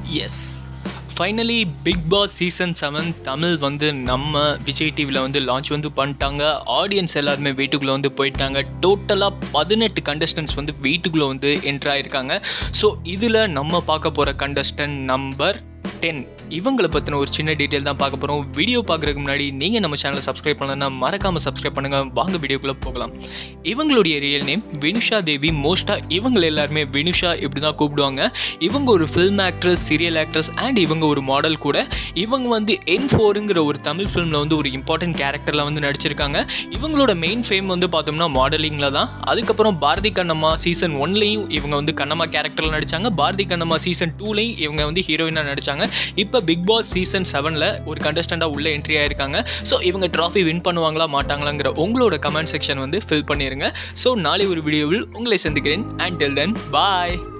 S finally big boss season seven Tamil வந்து நம்ம விஜய் டிவியில் வந்து லான்ச் வந்து பண்ணிட்டாங்க ஆடியன்ஸ் எல்லாருமே வீட்டுக்குள்ளே வந்து போயிட்டாங்க டோட்டலாக பதினெட்டு கண்டஸ்டன்ஸ் வந்து வீட்டுக்குள்ளே வந்து என்ட்ரு ஆயிருக்காங்க ஸோ இதில் நம்ம பார்க்க போகிற கண்டஸ்டன்ட் நம்பர் டென் இவங்களை பற்றின ஒரு சின்ன டீட்டெயில் தான் பார்க்க போகிறோம் வீடியோ பார்க்குறதுக்கு முன்னாடி நீங்கள் நம்ம சேனலை சப்ஸ்கிரைப் பண்ணலன்னா மறக்காமல் சப்ஸ்கிரைப் பண்ணுங்கள் வாங்க வீடியோக்குள்ளே போகலாம் இவங்களுடைய ரியல் நேம் வினுஷா தேவி மோஸ்ட்டாக இவங்க எல்லாருமே வினுஷா இப்படி தான் கூப்பிடுவாங்க இவங்க ஒரு film actress serial actress and இவங்க ஒரு மாடல் கூட இவங்க வந்து என் ஃபோருங்கிற ஒரு தமிழ் ஃபிலிமில் வந்து ஒரு இம்பார்ட்டன்ட் கேரக்டரில் வந்து நடிச்சிருக்காங்க இவங்களோட மெயின் ஃபேம் வந்து பார்த்தோம்னா மாடலிங்கில் தான் அதுக்கப்புறம் பாரதி கண்ணம்மா சீசன் ஒன்லேயும் இவங்க வந்து கண்ணம்மா கேரக்டரில் நடித்தாங்க பாரதி கண்ணம்மா சீசன் டூலேயும் இவங்க வந்து ஹீரோயினாக நடித்தாங்க இப்போ பிக் பாஸ் சீசன் செவனில் ஒரு கண்டஸ்டண்ட்டாக உள்ள என்ட்ரி ஆயிருக்காங்க ஸோ இவங்க ட்ராஃபி வின் பண்ணுவாங்களா மாட்டாங்களாங்கிற உங்களோட கமெண்ட் செக்ஷன் வந்து ஃபில் பண்ணிடுங்க ஸோ நாளை ஒரு வீடியோவில் உங்களை சந்திக்கிறேன் அண்ட் டெல் தென் பாய்